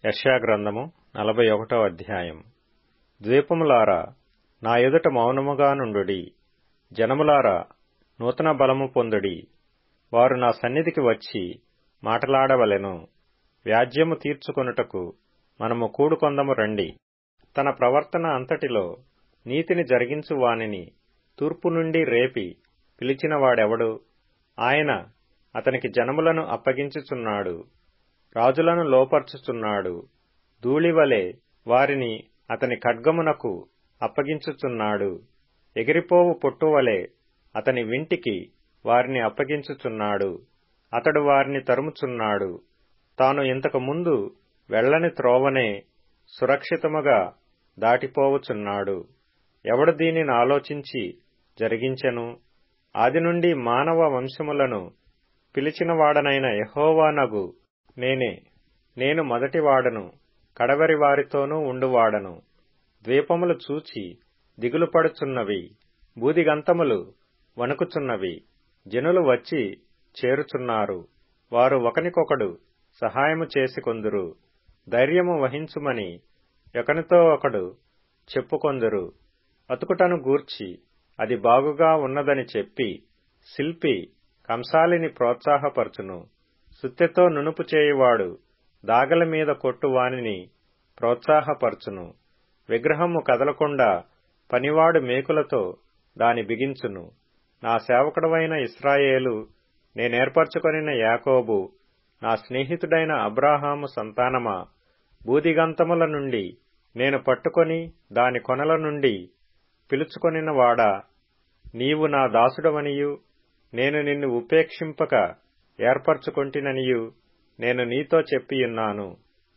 యెషయాగ్రంథము నలభై ఒకటో అధ్యాయం ద్వీపములారా నా ఎదుట మౌనముగా నుండుడి జనములారా నూతన బలము పొందుడి వారు నా సన్నిధికి వచ్చి మాటలాడవలెను వ్యాజ్యము తీర్చుకొనుటకు మనము కూడుకొందము రండి తన ప్రవర్తన అంతటిలో నీతిని జరిగించు వానిని తూర్పు నుండి రేపి పిలిచిన వాడెవడు ఆయన అతనికి జనములను అప్పగించుచున్నాడు రాజులను లోపర్చుచున్నాడు ధూళివలె వారిని అతని ఖడ్గమునకు అప్పగించుచున్నాడు ఎగిరిపోవు పొట్టువలె అతని వింటికి వారిని అప్పగించుచున్నాడు అతడు వారిని తరుముచున్నాడు తాను ఇంతకు ముందు వెళ్ళని త్రోవనే సురక్షితముగా దాటిపోవుచున్నాడు ఎవడు దీనిని ఆలోచించి జరిగించెను ఆది నుండి మానవ వంశములను పిలిచినవాడనైన యహోవానగు నేనే నేను మొదటివాడను కడవరి వారితోనూ ఉండువాడను ద్వీపములు చూచి దిగులు పడుచున్నవి బూదిగంతములు వణుకుచున్నవి జనులు వచ్చి చేరుచున్నారు వారు ఒకనికొకడు సహాయము చేసుకొందురు ధైర్యము వహించుమని ఒకనితో ఒకడు చెప్పుకొందురు అతుకుటను గూర్చి అది బాగుగా ఉన్నదని చెప్పి శిల్పి కంసాలిని ప్రోత్సాహపరచును సుత్తెతో నునుపు చేయువాడు దాగల మీద కొట్టు వానిని ప్రోత్సాహపరచును విగ్రహము కదలకుండా పనివాడు మేకులతో దాని బిగించును నా సేవకుడవైన ఇస్రాయేలు నేనేర్పరచుకొనిన యాకోబు నా స్నేహితుడైన అబ్రాహాము సంతానమా బూదిగంతముల నుండి నేను పట్టుకొని దాని కొనల నుండి పిలుచుకొనిన వాడా నీవు నా దాసుడవనియు నేను నిన్ను ఉపేక్షింపక ఏర్పరచుకొంటిననియు నేను నీతో చెప్పియున్నాను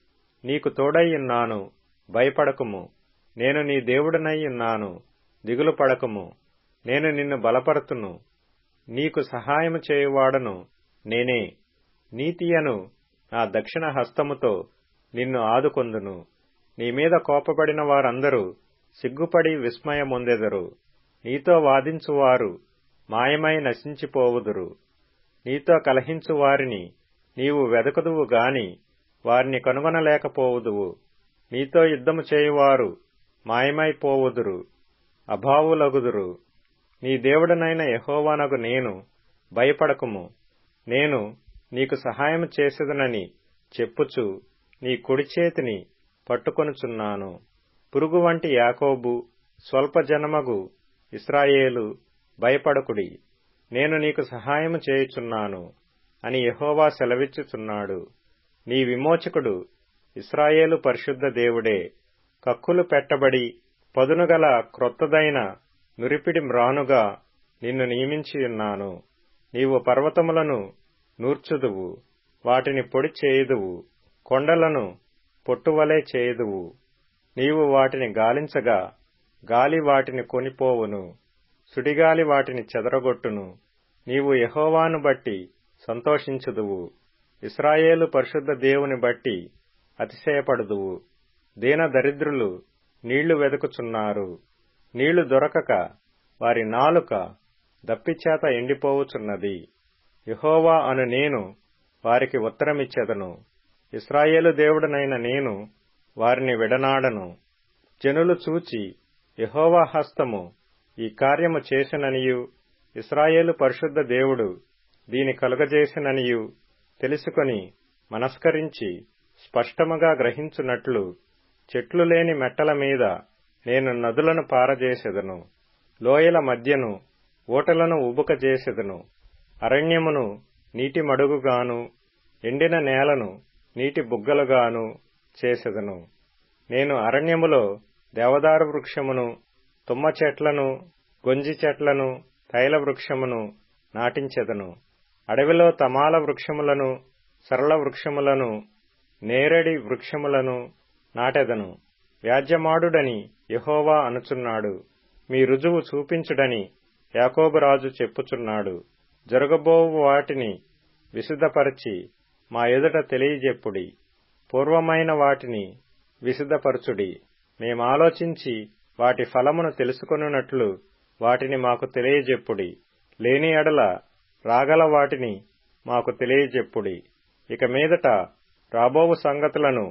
నీకు తోడైయున్నాను భయపడకుము నేను నీ దేవుడనైయున్నాను దిగులు పడకుము నేను నిన్ను బలపరతును నీకు సహాయము చేయువాడను నేనే నీతియను నా దక్షిణ హస్తముతో నిన్ను ఆదుకొందును నీ మీద కోపపడిన వారందరూ సిగ్గుపడి విస్మయమొందెదరు నీతో వాదించువారు మాయమై నశించిపోవుదురు నీతో కలహించు వారిని నీవు వెదకుదువు గాని వారిని కనుగొనలేకపోవుదువు నీతో యుద్ధము చేయువారు మాయమైపోవుదురు అభావులగుదురు నీ దేవుడనైన యహోవానగు నేను భయపడకుము నేను నీకు సహాయము చేసేదనని చెప్పుచు నీ కుడి చేతిని పట్టుకొనుచున్నాను పురుగు వంటి యాకోబు స్వల్ప జనమగు ఇస్రాయేలు భయపడకుడి నేను నీకు సహాయము చేయుచున్నాను అని యహోవా సెలవిచ్చుచున్నాడు నీ విమోచకుడు ఇస్రాయేలు పరిశుద్ధ దేవుడే కక్కులు పెట్టబడి పదునుగల క్రొత్తదైన నురిపిడి మ్రానుగా నిన్ను నియమించియున్నాను నీవు పర్వతములను నూర్చుదువు వాటిని పొడి చేయుదువు కొండలను పొట్టువలే చేయుదువు నీవు వాటిని గాలించగా గాలి వాటిని కొనిపోవును సుడిగాలి వాటిని చెదరగొట్టును నీవు యహోవాను బట్టి సంతోషించుదువు ఇస్రాయేలు పరిశుద్ధ దేవుని బట్టి అతిశయపడుదువు దీన దరిద్రులు నీళ్లు వెదుకుచున్నారు నీళ్లు దొరకక వారి నాలుక దప్పిచేత ఎండిపోవుచున్నది యహోవా అను నేను వారికి ఉత్తరమిచ్చెదను ఇస్రాయేలు దేవుడనైన నేను వారిని విడనాడను జనులు చూచి యహోవా హస్తము ఈ కార్యము చేసిననియు ఇస్రాయేలు పరిశుద్ధ దేవుడు దీని కలుగజేసిననియు తెలుసుకొని మనస్కరించి స్పష్టముగా గ్రహించున్నట్లు చెట్లు లేని మెట్టల మీద నేను నదులను పారజేసెదను లోయల మధ్యను ఊటలను ఉబుకజేసెదను అరణ్యమును నీటి మడుగుగాను ఎండిన నేలను నీటి బుగ్గలుగాను చేసెదను నేను అరణ్యములో దేవదారు వృక్షమును తుమ్మ చెట్లను గొంజి చెట్లను తైల వృక్షమును నాటించెదను అడవిలో తమాల వృక్షములను సరళ వృక్షములను నేరడి వృక్షములను నాటెదను వ్యాజ్యమాడుడని యహోవా అనుచున్నాడు మీ రుజువు చూపించుడని యాకోబురాజు చెప్పుచున్నాడు జరగబోవు వాటిని విశుద్ధపరచి మా ఎదుట తెలియజెప్పుడి పూర్వమైన వాటిని విశుద్ధపరచుడి మేమాలోచించి వాటి ఫలమును తెలుసుకొనున్నట్లు వాటిని మాకు తెలియజెప్పుడి లేని ఎడల రాగల వాటిని మాకు తెలియజెప్పుడి ఇక మీదట రాబోవు సంగతులను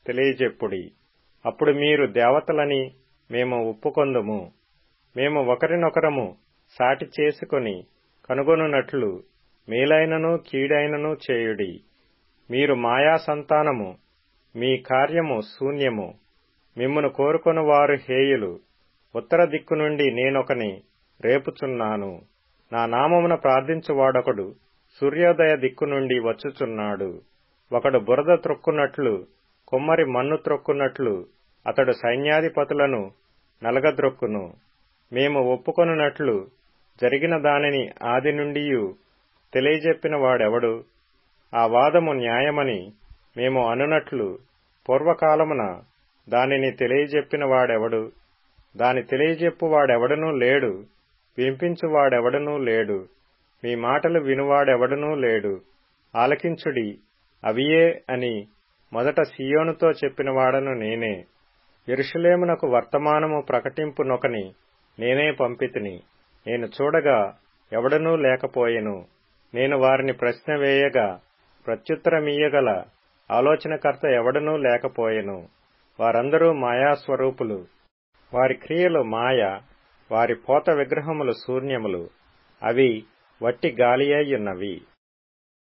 తెలియజెప్పుడి అప్పుడు మీరు దేవతలని మేము ఒప్పుకొందుము మేము ఒకరినొకరము సాటి చేసుకొని కనుగొనున్నట్లు మేలైనను కీడైనను చేయుడి మీరు మాయా సంతానము మీ కార్యము శూన్యము మిమ్మును కోరుకొను వారు హేయులు ఉత్తర దిక్కు నుండి నేనొకని రేపుచున్నాను నా నామమున ప్రార్థించువాడొకడు సూర్యోదయ దిక్కు నుండి వచ్చుచున్నాడు ఒకడు బురద త్రొక్కున్నట్లు కుమ్మరి మన్ను త్రొక్కున్నట్లు అతడు సైన్యాధిపతులను నలగద్రొక్కును మేము ఒప్పుకొనున్నట్లు జరిగిన దానిని ఆది నుండియు తెలియజెప్పిన వాడెవడు ఆ వాదము న్యాయమని మేము అనునట్లు పూర్వకాలమున దానిని తెలియజెప్పిన వాడెవడు దాని తెలియజెప్పువాడెవడనూ లేడు వింపించువాడెవడనూ లేడు మీ మాటలు వినువాడెవడనూ లేడు ఆలకించుడి అవియే అని మొదట సియోనుతో చెప్పినవాడను నేనే ఎరుషులేమునకు వర్తమానము ప్రకటింపునొకని నేనే పంపితిని నేను చూడగా ఎవడనూ లేకపోయెను నేను వారిని ప్రశ్న వేయగా ప్రత్యుత్తరమియ్యగల ఆలోచనకర్త ఎవడనూ లేకపోయెను వారందరూ మాయాస్వరూపులు వారి క్రియలు మాయ వారి పోత విగ్రహములు శూన్యములు అవి వట్టి గాలియయ్యున్నవి